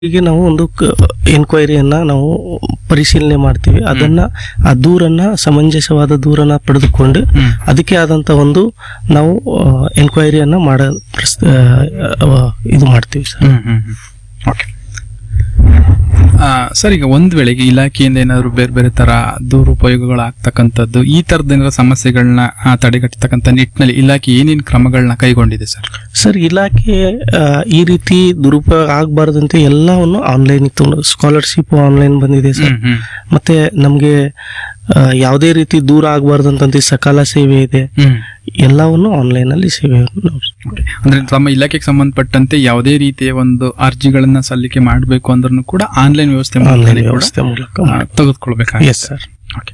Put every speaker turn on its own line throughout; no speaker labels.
ಹೀಗೆ ನಾವು ಒಂದು ಎನ್ಕ್ವೈರಿಯನ್ನ ನಾವು ಪರಿಶೀಲನೆ ಮಾಡ್ತೀವಿ ಅದನ್ನ ಆ ದೂರನ್ನ ಸಮಂಜಸವಾದ ದೂರನ್ನ ಪಡೆದುಕೊಂಡು
ಹ್ಮ್.
ಅದಕ್ಕೆ ಆದಂತ ಒಂದು ನಾವು ಎನ್ಕ್ವೈರಿಯನ್ನ ಮಾಡ ಪ್ರಸ್- ಆ, ಆ, ಇದು ಮಾಡ್ತೀವಿ ಸರ್
ಹ್ಮ್ ಹ್ಮ್ ಹ್ಮ್. ಓಕೆ ಆ, ಸರ್ ಈಗ ಒಂದ್ ವೇಳೆಗೆ ಇಲಾಖೆಯಿಂದ ಏನಾದ್ರು ಬೇರೆ ಬೇರೆ ತರ ದುರುಪಯೋಗಗಳಾಗ್ತಕ್ಕಂಥದ್ದು ಈ ತರದ ಏನಾದ್ರು ಸಮಸ್ಯೆಗಳನ್ನ ಆ, ತಡೆಗಟ್ಟತಕ್ಕಂಥ ನಿಟ್ಟಿನಲ್ಲಿ ಇಲಾಖೆ ಏನೇನು ಕ್ರಮಗಳನ್ನ ಕೈಗೊಂಡಿದೆ ಸರ್
ಸರ್ ಇಲಾಖೆ ಆ, ಈ ರೀತಿ ದುರುಪಯೋಗ ಆಗಬಾರ್ದಂತೆ ಎಲ್ಲವನ್ನು ಆನ್ಲೈನ್ ಇತ್ತು ಸ್ಕಾಲರ್ಶಿಪ್ ಆನ್ಲೈನ್ ಬಂದಿದೆ ಸರ್
ಹ್ಮ್ ಹ್ಮ್
ಮತ್ತೆ ನಮಗೆ ಯಾವುದೇ ರೀತಿ ದೂರ ಆಗಬಾರ್ದಂತ ಸಕಾಲ ಸೇವೆ ಇದೆ
ಹ್ಮ್
ಎಲ್ಲವನ್ನು ಆನ್ಲೈನ್ ಅಲ್ಲಿ ಸೇವೆಯನ್ನು ನಾವು
Okay. ಅಂದ್ರೆ ತಮ್ಮ ಇಲಾಖೆಗೆ ಸಂಬಂಧಪಟ್ಟಂತೆ ಯಾವುದೇ ರೀತಿಯ ಒಂದು ಅರ್ಜಿಗಳನ್ನ ಸಲ್ಲಿಕೆ ಮಾಡಬೇಕು ಅಂದ್ರೂ ಕೂಡ ಆನ್ಲೈನ್ ವ್ಯವಸ್ಥೆ
ಆನ್ಲೈನ್
ಮೂಲಕನೇ ಕೂಡ,
ವ್ಯವಸ್ಥೆ ಮೂಲಕ
ಆ, ತೆಗೆದುಕೊಳ್ಬೇಕಾಗುತ್ತೆ
ಎಸ್ ಸರ್
ಓಕೆ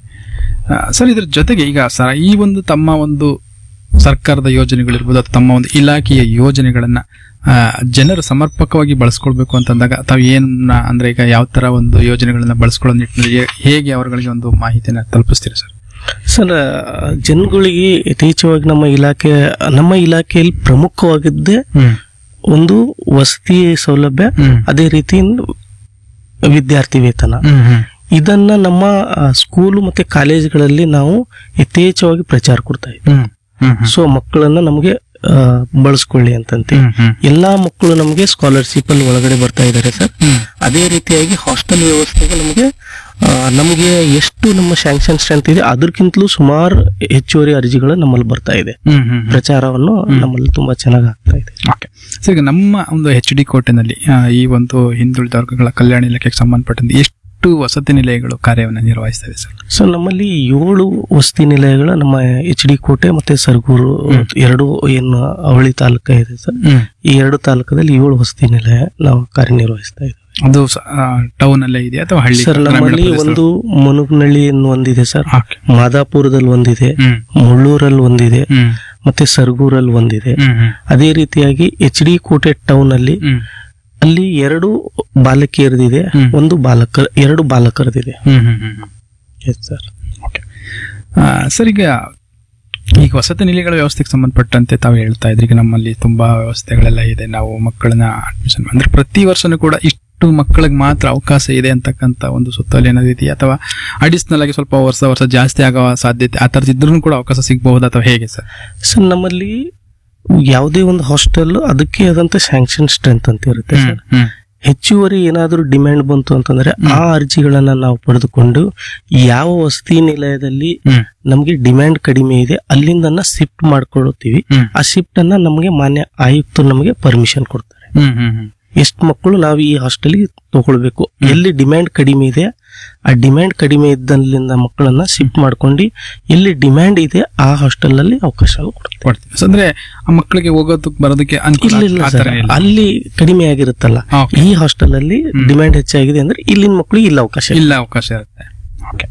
ಸರ್ ಇದ್ರ ಜೊತೆಗೆ ಈಗ ಸರ್ ಈ ಒಂದು ತಮ್ಮ ಒಂದು ಸರ್ಕಾರದ ಯೋಜನೆಗಳಿರ್ಬೋದು ಅಥವಾ ತಮ್ಮ ಒಂದು ಇಲಾಖೆಯ ಯೋಜನೆಗಳನ್ನ ಆ, ಜನರು ಸಮರ್ಪಕವಾಗಿ ಬಳಸ್ಕೊಳ್ಬೇಕು ಅಂತಂದಾಗ ತಾವು ಏನ ಅಂದ್ರೆ ಈಗ ಯಾವ ತರ ಒಂದು ಯೋಜನೆಗಳನ್ನ ಬಳಸ್ಕೊಳ್ಳೋ ನಿಟ್ಟಿನಲ್ಲಿ ಹೇ- ಹೇಗೆ ಅವರುಗಳಿಗೆ ಒಂದು ಮಾಹಿತಿನ ತಲುಪಿಸ್ತೀರಾ ಸರ್
ಸರ್ ಜನಗಳಿಗೆ ಯಥೇಚ್ಛವಾಗಿ ನಮ್ಮ ಇಲಾಖೆ ನಮ್ಮ ಇಲಾಖೆಯಲ್ಲಿ ಪ್ರಮುಖವಾಗಿದ್ದೇ
ಹ್ಮ್
ಒಂದು ವಸತಿ ಸೌಲಭ್ಯ
ಹ್ಮ್.
ಅದೇ ರೀತಿ ವಿದ್ಯಾರ್ಥಿ ವೇತನ
ಹ್ಮ್ ಹ್ಮ್
ಇದನ್ನ ನಮ್ಮ ಆ, ಸ್ಕೂಲು ಮತ್ತೆ ಕಾಲೇಜ್ಗಳಲ್ಲಿ ನಾವು ಯಥೇಚ್ಛವಾಗಿ ಪ್ರಚಾರ ಕೊಡ್ತಾ ಇದ್ದೀವಿ
ಹ್ಮ್ ಹ್ಮ್ ಹ್ಮ್
ಸೊ ಮಕ್ಕಳನ್ನ ನಮಗೆ ಆ, ಬಳಸ್ಕೊಳ್ಳಿ ಅಂತಂತೆ
ಹ್ಮ್ ಹ್ಮ್
ಎಲ್ಲಾ ಮಕ್ಕಳು ನಮಗೆ ಸ್ಕಾಲರ್ಶಿಪ್ ಅಲ್ಲಿ ಒಳಗಡೆ ಬರ್ತಾ ಇದ್ದಾರೆ ಸರ್
ಹ್ಮ್
ಅದೇ ರೀತಿಯಾಗಿ ಹಾಸ್ಟೆಲ್ ವ್ಯವಸ್ಥೆಗೆ ನಮಗೆ ಆ, ನಮಗೆ ಎಷ್ಟು ನಮ್ಮ ಸ್ಯಾಂಕ್ಷನ್ ಸ್ಟ್ರೆಂತ್ ಇದೆ ಅದಕ್ಕಿಂತಲೂ ಸುಮಾರು ಹೆಚ್ಚುವರಿ ಅರ್ಜಿಗಳು ನಮ್ಮಲ್ಲಿ ಬರ್ತಾ ಇದೆ
ಹ್ಮ್ ಹ್ಮ್ ಹ್ಮ್
ಪ್ರಚಾರವನ್ನು ನಮ್ಮಲ್ಲಿ ತುಂಬಾ ಚೆನ್ನಾಗಿ ಆಗ್ತಾ ಇದೆ
ಓಕೆ ಸರ್ ಈಗ ನಮ್ಮ ಒಂದು ಎಚ್ ಡಿ ಕೋಟೆನಲ್ಲಿ ಆ, ಈ ಒಂದು ಹಿಂದುಳಿದ ವರ್ಗಗಳ ಕಲ್ಯಾಣ ಇಲಾಖೆಗೆ ಸಂಬಂಧಪಟ್ಟಂತೆ ಎಷ್ಟು ವಸತಿ ನಿಲಯಗಳು ಕಾರ್ಯವನ್ನು ನಿರ್ವಹಿಸ್ತವೆ ಸರ್
ಸೊ ನಮ್ಮಲ್ಲಿ ಏಳು ವಸತಿ ನಿಲಯಗಳ ನಮ್ಮ ಎಚ್ ಡಿ ಕೋಟೆ ಮತ್ತೆ ಸರಗೂರು ಎರಡು ಏನು ಅವಳಿ ತಾಲೂಕ ಇದೆ ಸರ್ ಈ ಎರಡು ತಾಲೂಕದಲ್ಲಿ ಏಳು ವಸತಿ ನಿಲಯ ನಾವು ಕಾರ್ಯನಿರ್ವಹಿಸ್ತಾ ಇದ್ದೇವೆ
ಅದು ಟೌನ್ ಅಲ್ಲೇ ಇದೆಯಾ ಅಥವಾ ಹಳ್ಳಿ
ಸರ್
ಗ್ರಾಮೀಣ
ನಮ್ಮಲ್ಲಿ
ಪ್ರದೇಶ?
ಒಂದು ಮುನುಗ್ನಳ್ಳಿ ಅನ್ನೋ ಒಂದಿದೆ ಸರ್
Okay.
ಮಾದಾಪುರದಲ್ಲಿ ಒಂದಿದೆ
ಹ್ಮ್
ಮುಳ್ಳೂರಲ್ಲಿ ಒಂದಿದೆ
ಹ್ಮ್
ಮತ್ತೆ ಸರಗೂರಲ್ಲಿ ಒಂದಿದೆ
ಹ್ಮ್ ಹ್ಮ್
ಅದೇ ರೀತಿಯಾಗಿ ಎಚ್ ಡಿ ಕೋಟೆ ಟೌನ್ ಅಲ್ಲಿ
ಹ್ಮ್
ಅಲ್ಲಿ ಎರಡು ಬಾಲಕಿಯರದಿದೆ
ಹ್ಮ್.
ಒಂದು ಬಾಲಕ ಎರಡು ಬಾಲಕರದಿದೆ
ಹ್ಮ್ ಹ್ಮ್ ಹ್ಮ್ ಹ್ಮ್
ಎಸ್ ಸರ್
ಓಕೆ ಸರ್ ಈಗ ಈಗ ವಸತಿ ನಿಲಯಗಳ ವ್ಯವಸ್ಥೆಗೆ ಸಂಬಂಧಪಟ್ಟಂತೆ ತಾವು ಹೇಳ್ತಾ ಇದ್ರಿ ಈಗ ನಮ್ಮಲ್ಲಿ ತುಂಬಾ ವ್ಯವಸ್ಥೆಗಳೆಲ್ಲ ಇದೆ ನಾವು ಮಕ್ಕಳನ್ನ ಅಡ್ಮಿಷನ್ ಅಂದ್ರೆ ಪ್ರತಿ ವರ್ಷನೂ ಕೂಡ ಇಷ್ಟು ಮಕ್ಕಳಿಗೆ ಮಾತ್ರ ಅವಕಾಶ ಇದೆ ಅಂತಕ್ಕಂಥ ಒಂದು ಸುತ್ತೋಲೆ ಏನಾದ್ರು ಇದೆಯಾ ಅಥವಾ ಅಡಿಷನಲ್ ಆಗಿ ಸ್ವಲ್ಪ ವರ್ಷ ವರ್ಷ ಜಾಸ್ತಿ ಆಗೋ ಸಾಧ್ಯತೆ ಆ ಥರದ್ದು ಇದ್ರೂ ಕೂಡ ಅವಕಾಶ ಸಿಗಬಹುದು ಅಥವಾ ಹೇಗೆ ಸರ್
ಸರ್ ನಮ್ಮಲ್ಲಿ ಯಾವುದೇ ಒಂದು ಹಾಸ್ಟೆಲ್ ಅದಕ್ಕೆ ಆದಂತ ಸ್ಯಾಂಕ್ಷನ್ ಸ್ಟ್ರೆಂತ್ ಅಂತ ಇರುತ್ತೆ ಸರ್
ಹ್ಮ್
ಹೆಚ್ಚುವರಿ ಏನಾದರೂ ಡಿಮ್ಯಾಂಡ್ ಬಂತು ಅಂತಂದ್ರೆ ಆ ಅರ್ಜಿಗಳನ್ನ ನಾವು ಪಡೆದುಕೊಂಡು ಯಾವ ವಸತಿ ನಿಲಯದಲ್ಲಿ
ಹ್ಮ್
ನಮಗೆ ಡಿಮ್ಯಾಂಡ್ ಕಡಿಮೆ ಇದೆ ಅಲ್ಲಿಂದ ಶಿಫ್ಟ್ ಮಾಡ್ಕೊಳ್ಳುತ್ತೀವಿ
ಹ್ಮ್
ಆ ಶಿಫ್ಟ್ ಅನ್ನ ನಮಗೆ ಮಾನ್ಯ ಆಯುಕ್ತರು ನಮಗೆ ಪರ್ಮಿಷನ್ ಕೊಡ್ತಾರೆ
ಹ್ಮ್ ಹ್ಮ್ ಹ್ಮ್
ಎಷ್ಟು ಮಕ್ಕಳು ನಾವು ಈ ಹಾಸ್ಟೆಲ್ಗೆ ತಗೊಳ್ಬೇಕು ಎಲ್ಲಿ ಡಿಮ್ಯಾಂಡ್ ಕಡಿಮೆ ಇದೆ ಆ ಡಿಮ್ಯಾಂಡ್ ಕಡಿಮೆ ಇದ್ದಲ್ಲಿಂದ ಮಕ್ಕಳನ್ನ ಶಿಫ್ಟ್ ಮಾಡ್ಕೊಂಡು ಎಲ್ಲಿ ಡಿಮ್ಯಾಂಡ್ ಇದೆ ಆ ಹಾಸ್ಟೆಲ್ ಅಲ್ಲಿ ಅವಕಾಶ ಕೊಡ್ತೀವಿ
ಕೊಡ್ತೀವಿ ಅಂದ್ರೆ ಆ ಮಕ್ಕಳಿಗೆ ಹೋಗೋದಕ್ಕೆ ಬರೋದಕ್ಕೆ ಅನುಕೂಲ
ಇಲ್ಲ ಇಲ್ಲ
ಆ
ಸರ್
ಥರ ಇಲ್ಲ
ಅಲ್ಲಿ ಕಡಿಮೆ ಆಗಿರುತ್ತಲ್ಲ
Okay.
ಈ ಹಾಸ್ಟೆಲ್ ಅಲ್ಲಿ ಡಿಮ್ಯಾಂಡ್ ಹೆಚ್ಚಾಗಿದೆ ಅಂದ್ರೆ ಇಲ್ಲಿನ ಮಕ್ಕಳಿಗೆ ಇಲ್ಲ ಅವಕಾಶ ಇಲ್ಲ.
ಇಲ್ಲ ಅವಕಾಶ ಇರುತ್ತೆ ಓಕೆ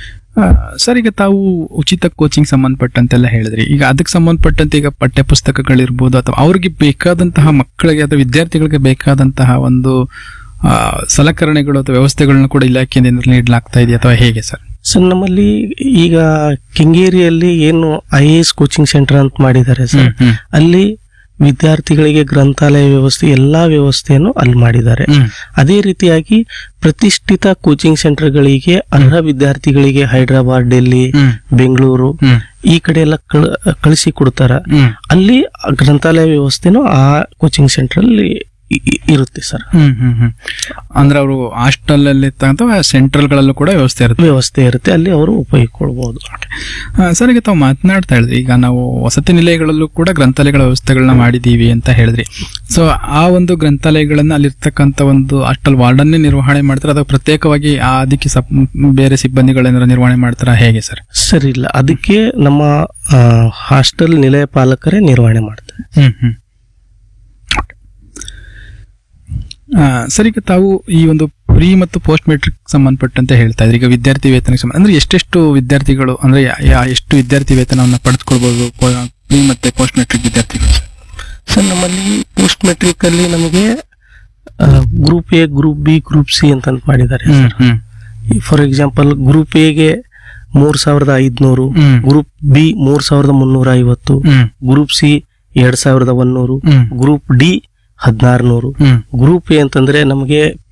ಸರ್ ಈಗ ತಾವು ಉಚಿತ ಕೋಚಿಂಗ್ ಸಂಬಂಧಪಟ್ಟಂತೆಲ್ಲ ಹೇಳಿದ್ರಿ ಈಗ ಅದಕ್ಕೆ ಸಂಬಂಧಪಟ್ಟಂತೆ ಈಗ ಪಠ್ಯ ಪುಸ್ತಕಗಳಿರ್ಬೋದು ಅಥವಾ ಅವ್ರಿಗೆ ಬೇಕಾದಂತಹ ಮಕ್ಕಳಿಗೆ ಅಥವಾ ವಿದ್ಯಾರ್ಥಿಗಳಿಗೆ ಬೇಕಾದಂತಹ ಒಂದು ಆ, ಸಲಕರಣೆಗಳು ಅಥವಾ ವ್ಯವಸ್ಥೆಗಳನ್ನ ಕೂಡ ಇಲಾಖೆಯಿಂದ ಏನಾದ್ರು ನೀಡಲಾಗ್ತಾ ಇದೆಯಾ ಅಥವಾ ಹೇಗೆ ಸರ್
ಸರ್ ನಮ್ಮಲ್ಲಿ ಈಗ ಕೆಂಗೇರಿಯಲ್ಲಿ ಏನು I A S coaching centre ಅಂತ ಮಾಡಿದ್ದಾರೆ ಸರ್
ಹ್ಮ್
ಅಲ್ಲಿ ವಿದ್ಯಾರ್ಥಿಗಳಿಗೆ ಗ್ರಂಥಾಲಯ ವ್ಯವಸ್ಥೆ ಎಲ್ಲಾ ವ್ಯವಸ್ಥೆಯನ್ನು ಅಲ್ಲಿ ಮಾಡಿದ್ದಾರೆ
ಹ್ಮ್
ಅದೇ ರೀತಿಯಾಗಿ ಪ್ರತಿಷ್ಠಿತ ಕೋಚಿಂಗ್ ಸೆಂಟರ್ಗಳಿಗೆ ಅರ್ಹ ವಿದ್ಯಾರ್ಥಿಗಳಿಗೆ ಹೈದರಾಬಾದ್ ಡೆಲ್ಲಿ
ಹ್ಮ್
ಬೆಂಗಳೂರು
ಹ್ಮ್
ಈ ಕಡೆ ಎಲ್ಲ ಕಳ- ಕಳಿಸಿ ಕೊಡ್ತಾರ
ಹ್ಮ್
ಅಲ್ಲಿ ಗ್ರಂಥಾಲಯ ವ್ಯವಸ್ಥೆನೂ ಆ ಕೋಚಿಂಗ್ ಸೆಂಟರ್ ಅಲ್ಲಿ ಇ- ಇ- ಇರುತ್ತೆ ಸರ್
ಹ್ಮ್ ಹ್ಮ್ ಹ್ಮ್ ಅಂದ್ರೆ ಅವರು ಹಾಸ್ಟೆಲ್ ಅಲ್ಲಿ ಅಥವಾ ಸೆಂಟ್ರಲ್ ಗಳಲ್ಲೂ ಕೂಡ ವ್ಯವಸ್ಥೆ ಇರುತ್ತೆ
ವ್ಯವಸ್ಥೆ ಇರುತ್ತೆ ಅಲ್ಲಿ ಅವರು ಉಪಯೋಗಿಸ್ಕೊಳ್ಬಹುದು
ಆ, ಸರ್ ಈಗ ತಾವು ಮಾತನಾಡ್ತಾ ಹೇಳಿದ್ರಿ ಈಗ ನಾವು ವಸತಿ ನಿಲಯಗಳಲ್ಲೂ ಕೂಡ ಗ್ರಂಥಾಲಯಗಳ ವ್ಯವಸ್ಥೆಗಳನ್ನ ಮಾಡಿದೀವಿ ಅಂತ ಹೇಳಿದ್ರಿ ಸೊ ಆ ಒಂದು ಗ್ರಂಥಾಲಯಗಳನ್ನ ಅಲ್ಲಿರ್ತಕ್ಕಂಥ ಒಂದು ಹಾಸ್ಟೆಲ್ ವಾರ್ಡನ್ನೇ ನಿರ್ವಹಣೆ ಮಾಡ್ತಾರೆ ಅಥವಾ ಪ್ರತ್ಯೇಕವಾಗಿ ಆ ಅದಕ್ಕೆ ಸಪ್ ಬೇರೆ ಸಿಬ್ಬಂದಿಗಳೇನಾರ ನಿರ್ವಹಣೆ ಮಾಡ್ತಾರಾ ಹೇಗೆ ಸರ್
ಸರಿ ಇಲ್ಲ ಅದಕ್ಕೆ ನಮ್ಮ ಹಾಸ್ಟೆಲ್ ನಿಲಯ ಪಾಲಕರೇ ನಿರ್ವಹಣೆ ಮಾಡ್ತಾರೆ
ಹ್ಮ್ ಹ್ಮ್ ಆ, ಸರ್ ಈಗ ತಾವು ಈ ಒಂದು ಪ್ರೀ ಮತ್ತು ಪೋಸ್ಟ್ ಮೆಟ್ರಿಕ್ ಸಂಬಂಧಪಟ್ಟಂತೆ ಹೇಳ್ತಾ ಇದ್ರಿ ಈಗ ವಿದ್ಯಾರ್ಥಿ ವೇತನಕ್ಕೆ ಸಂಬಂಧ ಅಂದ್ರೆ ಎಷ್ಟೆಷ್ಟು ವಿದ್ಯಾರ್ಥಿಗಳು ಅಂದ್ರೆ ಯಾ- ಯಾ- ಎಷ್ಟು ವಿದ್ಯಾರ್ಥಿ ವೇತನವನ್ನು ಪಡೆದುಕೊಳ್ಬಹುದು ಪ್ರೀ ಮತ್ತೆ ಪೋಸ್ಟ್ ಮೆಟ್ರಿಕ್ ವಿದ್ಯಾರ್ಥಿಗಳು ಸರ್?
ಸರ್ ನಮ್ಮಲ್ಲಿ ಪೋಸ್ಟ್ ಮೆಟ್ರಿಕ್ ಅಲ್ಲಿ ನಮಗೆ group A group B group C ಅಂತ ಮಾಡಿದ್ದಾರೆ
ಹ್ಮ್ ಹ್ಮ್
ಫಾರ್ ಎಕ್ಸಾಂಪಲ್ ಗ್ರೂಪ್ ಎಗೆ ಮೂರ್ ಸಾವಿರದ ಐದ್ನೂರು
ಹ್ಮ್.
ಗ್ರೂಪ್ ಬಿ ಮೂರ್ ಸಾವಿರದ ಮುನ್ನೂರ ಐವತ್ತು
ಹ್ಮ್
ಗ್ರೂಪ್ ಸಿ ಎರಡ್ ಸಾವಿರದ ಒನ್ನೂರು
ಹ್ಮ್
ಗ್ರೂಪ್ ಡಿ ಹದಿನಾರು ನೂರು
ಹ್ಮ್
ಗ್ರೂಪ್ ಎ ಅಂತಂದ್ರೆ ನಮಗೆ